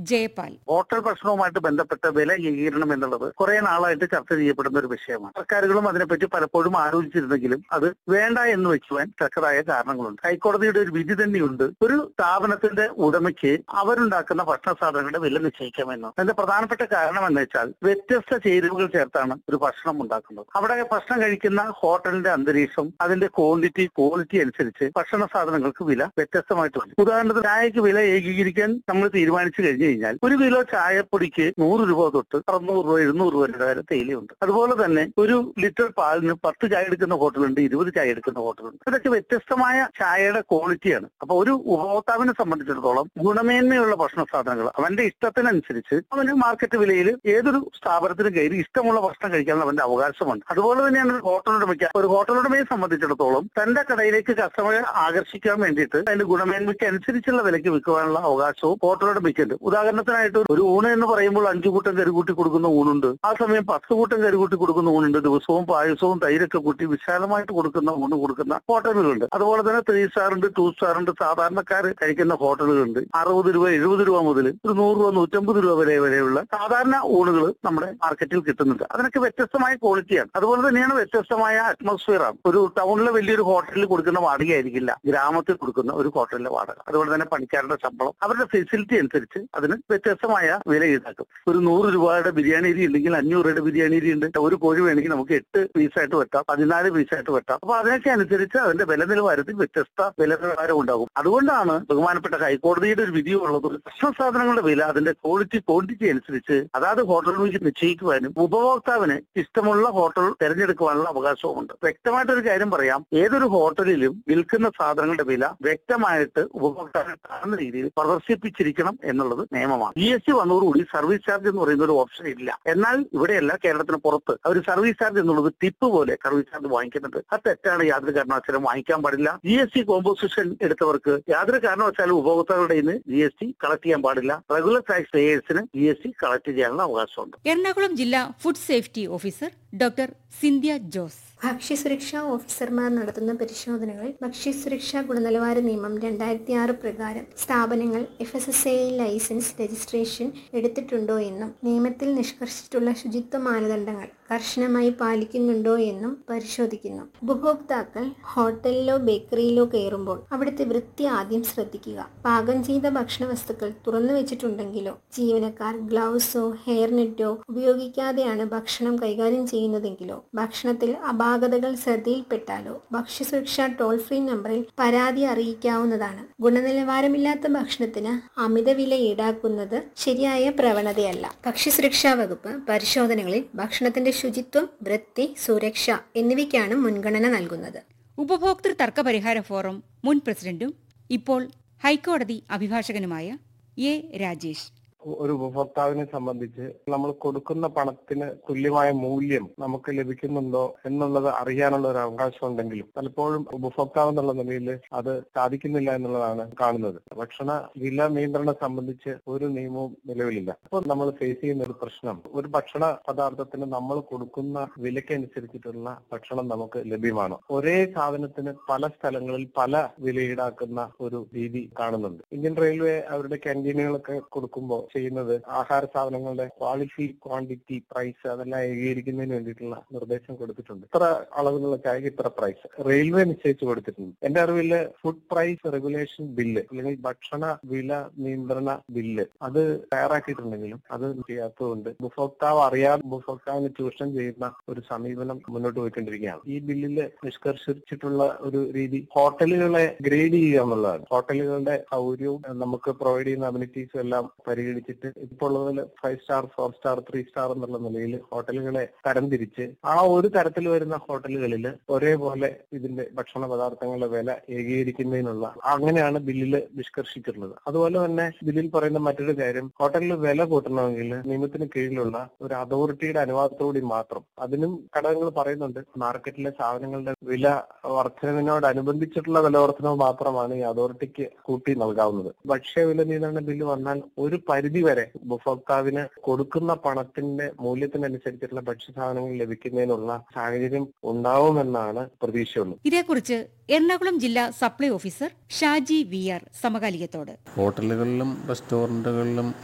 Jayapal hotel ഭക്ഷണവുമായിട്ട് ബന്ധപ്പെട്ട വില ഏകീകരണം എന്നുള്ളത് കുറെ നാളായിട്ട് ചർച്ച ചെയ്യപ്പെടുന്ന ഒരു വിഷയമാണ് സർക്കാരുകളും അതിനെപ്പറ്റി പലപ്പോഴും ആലോചിച്ചിരുന്നെങ്കിലും അത് വേണ്ട എന്ന് വെക്കുവാൻ തക്കതായ കാരണങ്ങളുണ്ട് ഹൈക്കോടതിയുടെ ഒരു വിധി തന്നെയുണ്ട് ഒരു സ്ഥാപനത്തിന്റെ ഉടമയ്ക്ക് അവരുണ്ടാക്കുന്ന ഭക്ഷണ സാധനങ്ങളുടെ വില നിശ്ചയിക്കാമെന്ന് അതിന്റെ പ്രധാനപ്പെട്ട കാരണം എന്ന് വെച്ചാൽ വ്യത്യസ്ത ചേരുവകൾ ചേർത്താണ് ഒരു ഭക്ഷണം ഉണ്ടാക്കുന്നത് അവിടെ ഭക്ഷണം കഴിക്കുന്ന ഹോട്ടലിന്റെ അന്തരീക്ഷം അതിന്റെ ക്വാണ്ടിറ്റി ക്വാളിറ്റി അനുസരിച്ച് ഭക്ഷണ സാധനങ്ങൾക്ക് വില വ്യത്യസ്തമായിട്ട് വരും ഉദാഹരണത്തിന് ചായക്ക് വില ഏകീകരിക്കാൻ നമ്മൾ തീരുമാനിച്ചു കഴിഞ്ഞു കഴിഞ്ഞാൽ ഒരു കിലോ ചായപ്പൊടിക്ക് നൂറ് രൂപ തൊട്ട് അറുന്നൂറ് രൂപ എഴുന്നൂറ് രൂപ വരെ തേയിലയുണ്ട് അതുപോലെ തന്നെ ഒരു ലിറ്റർ പാലിന് പത്ത് ചായ എടുക്കുന്ന ഹോട്ടലുണ്ട് ഇരുപത് ചായ എടുക്കുന്ന ഹോട്ടലുണ്ട് ഇതൊക്കെ വ്യത്യസ്തമായ ചായയുടെ ക്വാളിറ്റിയാണ് അപ്പൊ ഒരു ഉപഭോക്താവിനെ സംബന്ധിച്ചിടത്തോളം ഗുണമേന്മയുള്ള ഭക്ഷണ സാധനങ്ങൾ അവന്റെ ഇഷ്ടത്തിനനുസരിച്ച് അവന് മാർക്കറ്റ് വിലയിൽ ഏതൊരു സ്ഥാപനത്തിനും കയറി ഇഷ്ടമുള്ള ഭക്ഷണം കഴിക്കാനുള്ള അവന്റെ അവകാശമുണ്ട് അതുപോലെ തന്നെയാണ് ഒരു ഹോട്ടൽ ഉടമയ്ക്ക് ഒരു ഹോട്ടൽ ഉടമയെ സംബന്ധിച്ചിടത്തോളം തന്റെ കടയിലേക്ക് കസ്റ്റമറെ ആകർഷിക്കാൻ വേണ്ടിയിട്ട് അതിന്റെ ഗുണമേന്മയ്ക്ക് അനുസരിച്ചുള്ള വിലയ്ക്ക് വിൽക്കുവാനുള്ള അവകാശവും ഹോട്ടൽ ഉടമയ്ക്കുണ്ട് ഉദാഹരണത്തിനായിട്ട് ഒരു ഊണ് എന്ന് പറയുമ്പോൾ അഞ്ചു കൂട്ടം കരുകൂട്ടി കൊടുക്കുന്ന ഊണുണ്ട് ആ സമയം പത്ത് കൂട്ടം കരുകൂട്ടി കൊടുക്കുന്ന ഊണുണ്ട് ദിവസവും പായസവും തൈരൊക്കെ കൂട്ടി വിശാലമായിട്ട് കൊടുക്കുന്ന ഊണ് കൊടുക്കുന്ന ഹോട്ടലുകളുണ്ട് അതുപോലെ തന്നെ ത്രീ സ്റ്റാർ ഉണ്ട് ടു സ്റ്റാർ ഉണ്ട് സാധാരണക്കാർ കഴിക്കുന്ന ഹോട്ടലുകളുണ്ട് അറുപത് രൂപ എഴുപത് രൂപ മുതൽ ഒരു നൂറ് രൂപ നൂറ്റമ്പത് രൂപ വരെ വരെയുള്ള സാധാരണ ഊണുകൾ നമ്മുടെ മാർക്കറ്റിൽ കിട്ടുന്നുണ്ട് അതിനൊക്കെ വ്യത്യസ്തമായ ക്വാളിറ്റിയാണ് അതുപോലെ തന്നെയാണ് വ്യത്യസ്തമായ അറ്റ്മോസ്ഫിയർ ആണ് ഒരു ടൗണിലെ വലിയൊരു ഹോട്ടലിൽ കൊടുക്കുന്ന വാടക ആയിരിക്കില്ല ഗ്രാമത്തിൽ കൊടുക്കുന്ന ഒരു ഹോട്ടലിലെ വാടക അതുപോലെ തന്നെ പണിക്കാരുടെ ശമ്പളം അവരുടെ ഫെസിലിറ്റി അനുസരിച്ച് അതിന് വ്യത്യസ്തമായ വില ഈടാക്കും ഒരു നൂറ് രൂപയുടെ ബിരിയാണി അരി ഉണ്ടെങ്കിൽ അഞ്ഞൂറ് രൂപയുടെ ബിരിയാണി അരി ഉണ്ട് ഒരു കോഴി വേണമെങ്കിൽ നമുക്ക് എട്ട് പീസായിട്ട് വെട്ടാം പതിനാല് പീസായിട്ട് വെട്ടാം അപ്പൊ അതിനൊക്കെ അനുസരിച്ച് അതിന്റെ വില നിലവാരത്തിൽ വ്യത്യസ്ത വില നിലവാരം ഉണ്ടാകും അതുകൊണ്ടാണ് ബഹുമാനപ്പെട്ട ഹൈക്കോടതിയുടെ ഒരു വിധി ഉള്ളത് ഭക്ഷണ സാധനങ്ങളുടെ വില അതിന്റെ ക്വാളിറ്റി ക്വാണ്ടിറ്റി അനുസരിച്ച് അതാത് ഹോട്ടലുകളിലേക്ക് നിശ്ചയിക്കുവാനും ഉപഭോക്താവിന് ഇഷ്ടമുള്ള ഹോട്ടൽ തിരഞ്ഞെടുക്കുവാനുള്ള അവകാശവുമുണ്ട് വ്യക്തമായിട്ടൊരു കാര്യം പറയാം ഏതൊരു ഹോട്ടലിലും വിൽക്കുന്ന സാധനങ്ങളുടെ വില വ്യക്തമായിട്ട് ഉപഭോക്താവിനെ കാണുന്ന രീതിയിൽ പ്രദർശിപ്പിച്ചിരിക്കണം എന്നുള്ളത് നിയമമാണ് ജി എസ് ടി വന്നതോടുകൂടി സർവീസ് ചാർജ് എന്ന് പറയുന്ന ഒരു ഓപ്ഷൻ ഇല്ല എന്നാൽ ഇവിടെയല്ല കേരളത്തിന് പുറത്ത് അവർ സർവീസ് ചാർജ് എന്നുള്ളത് ടിപ്പ് പോലെ സർവീസ് ചാർജ് വാങ്ങിക്കുന്നുണ്ട് അത് തെറ്റാണ് യാതൊരു കാരണവശാലും വാങ്ങിക്കാൻ പാടില്ല ജി എസ് ടി കോമ്പോസിഷൻ എടുത്തവർക്ക് യാതൊരു കാരണവശാലും ഉപഭോക്താക്കളുടെ നിന്ന് ജി എസ് ടി കളക്ട് ചെയ്യാൻ പാടില്ല റെഗുലർ ടാക്സ് പേയേഴ്സിന് ജി എസ് ടി കളക്ട് ചെയ്യാനുള്ള അവകാശമുണ്ട് എറണാകുളം ജില്ലാ food safety officer doctor Sindhya Jose ഭക്ഷ്യസുരക്ഷാ ഓഫീസർമാർ നടത്തുന്ന പരിശോധനകൾ ഭക്ഷ്യസുരക്ഷാ ഗുണനിലവാര നിയമം രണ്ടായിരത്തി ആറ് പ്രകാരം സ്ഥാപനങ്ങൾ F S S A licence registration എടുത്തിട്ടുണ്ടോ എന്നും നിയമത്തിൽ നിഷ്കർഷിച്ചിട്ടുള്ള ശുചിത്വ മാനദണ്ഡങ്ങൾ കർശനമായി പാലിക്കുന്നുണ്ടോ എന്നും പരിശോധിക്കുന്നു ഉപഭോക്താക്കൾ ഹോട്ടലിലോ ബേക്കറിയിലോ കയറുമ്പോൾ അവിടുത്തെ വൃത്തി ആദ്യം ശ്രദ്ധിക്കുക പാകം ചെയ്ത ഭക്ഷണ വസ്തുക്കൾ തുറന്നു വെച്ചിട്ടുണ്ടെങ്കിലോ ജീവനക്കാർ ഗ്ലൗസോ ഹെയർ നെറ്റോ ഉപയോഗിക്കാതെയാണ് ഭക്ഷണം കൈകാര്യം ചെയ്യുന്നതെങ്കിലോ ഭക്ഷണത്തിൽ അപാകതകൾ ശ്രദ്ധയിൽപ്പെട്ടാലോ ഭക്ഷ്യസുരക്ഷാ ടോൾ ഫ്രീ നമ്പറിൽ പരാതി അറിയിക്കാവുന്നതാണ് ഗുണനിലവാരമില്ലാത്ത ഭക്ഷണത്തിന് അമിത വില ഈടാക്കുന്നത് ശരിയായ പ്രവണതയല്ല ഭക്ഷ്യസുരക്ഷാ വകുപ്പ് പരിശോധനകളിൽ ഭക്ഷണത്തിന്റെ ശുചിത്വം വൃത്തി സുരക്ഷ എന്നിവയ്ക്കാണ് മുൻഗണന നൽകുന്നത് ഉപഭോക്തൃ തർക്ക പരിഹാര ഫോറം മുൻ പ്രസിഡന്റും ഇപ്പോൾ ഹൈക്കോടതി അഭിഭാഷകനുമായ എ രാജേഷ് ഒരു ഉപഭോക്താവിനെ സംബന്ധിച്ച് നമ്മൾ കൊടുക്കുന്ന പണത്തിന് തുല്യമായ മൂല്യം നമുക്ക് ലഭിക്കുന്നുണ്ടോ എന്നുള്ളത് അറിയാനുള്ള ഒരു അവകാശം ഉണ്ടെങ്കിലും പലപ്പോഴും ഉപഭോക്താവ് എന്നുള്ള നിലയിൽ അത് സാധിക്കുന്നില്ല എന്നുള്ളതാണ് കാണുന്നത് ഭക്ഷണ വില നിയന്ത്രണം സംബന്ധിച്ച് ഒരു നിയമവും നിലവിലില്ല അപ്പോൾ നമ്മൾ ഫേസ് ചെയ്യുന്ന ഒരു പ്രശ്നം ഒരു ഭക്ഷണ പദാർത്ഥത്തിന് നമ്മൾ കൊടുക്കുന്ന വിലക്കനുസരിച്ചിട്ടുള്ള ഭക്ഷണം നമുക്ക് ലഭ്യമാണോ ഒരേ സാധനത്തിന് പല സ്ഥലങ്ങളിൽ പല വില ഈടാക്കുന്ന ഒരു രീതി കാണുന്നുണ്ട് ഇന്ത്യൻ റെയിൽവേ അവരുടെ ക്യാൻറ്റീനുകളൊക്കെ കൊടുക്കുമ്പോൾ ചെയ്യുന്നത് ആഹാര സാധനങ്ങളുടെ ക്വാളിറ്റി ക്വാണ്ടിറ്റി പ്രൈസ് അതെല്ലാം ഏകീകരിക്കുന്നതിന് വേണ്ടിയിട്ടുള്ള നിർദ്ദേശം കൊടുത്തിട്ടുണ്ട് ഇത്ര അളവിലുള്ള ചായക്ക് ഇത്ര പ്രൈസ് റെയിൽവേ നിശ്ചയിച്ചു കൊടുത്തിട്ടുണ്ട് എന്റെ അറിവില് ഫുഡ് പ്രൈസ് റെഗുലേഷൻ ബില്ല് അല്ലെങ്കിൽ ഭക്ഷണ വില നിയന്ത്രണ ബില്ല് അത് തയ്യാറാക്കിയിട്ടുണ്ടെങ്കിലും അത് ചെയ്യാത്തതുകൊണ്ട് ഉപഭോക്താവ് അറിയാതെ ഉപഭോക്താവിനെ ചൂഷണം ചെയ്യുന്ന ഒരു സമീപനം മുന്നോട്ട് പോയിക്കൊണ്ടിരിക്കുകയാണ് ഈ ബില്ലിൽ നിഷ്കർഷിച്ചിട്ടുള്ള ഒരു രീതി ഹോട്ടലുകളെ ഗ്രേഡ് ചെയ്യുക എന്നുള്ളതാണ് ഹോട്ടലുകളുടെ സൗകര്യവും നമുക്ക് പ്രൊവൈഡ് ചെയ്യുന്ന അമ്യൂണിറ്റീസും എല്ലാം പരിഗണിച്ചിട്ട് ഇപ്പോൾ ഉള്ളതിൽ five star four star three star എന്നുള്ള നിലയിൽ ഹോട്ടലുകളെ തരംതിരിച്ച് ആ ഒരു തരത്തിൽ വരുന്ന ഹോട്ടലുകളിൽ ഒരേപോലെ ഇതിന്റെ ഭക്ഷണ പദാർത്ഥങ്ങളുടെ വില ഏകീകരിക്കുന്നതിനുള്ള അങ്ങനെയാണ് ബില്ലിൽ നിഷ്കർഷിച്ചിട്ടുള്ളത് അതുപോലെ തന്നെ ബില്ലിൽ പറയുന്ന മറ്റൊരു കാര്യം ഹോട്ടലിൽ വില കൂട്ടണമെങ്കിൽ നിയമത്തിന് കീഴിലുള്ള ഒരു അതോറിറ്റിയുടെ അനുവാദത്തോടി മാത്രം അതിനും ഘടകങ്ങൾ പറയുന്നുണ്ട് മാർക്കറ്റിലെ സാധനങ്ങളുടെ വില വർധനവിനോടനുബന്ധിച്ചിട്ടുള്ള വില വർധനവ് മാത്രമാണ് ഈ അതോറിറ്റിക്ക് കൂട്ടി നൽകാവുന്നത് ഭക്ഷ്യവില നിയന്ത്രണ ബില്ല് വന്നാൽ ഒരു പരിധി വരെ ഉപഭോക്താവിന് കൊടുക്കുന്ന പണത്തിന്റെ മൂല്യത്തിനനുസരിച്ചുള്ള ഭക്ഷ്യസാധനങ്ങൾ ലഭിക്കുന്നതിനുള്ള സാഹചര്യം ഉണ്ടാവുമെന്നാണ് പ്രതീക്ഷയുള്ളത് ഇതേക്കുറിച്ച് എറണാകുളം ജില്ലാ supply officer Shaji V R സമകാലികത്തോട് ഹോട്ടലുകളിലും റെസ്റ്റോറൻറ്റുകളിലും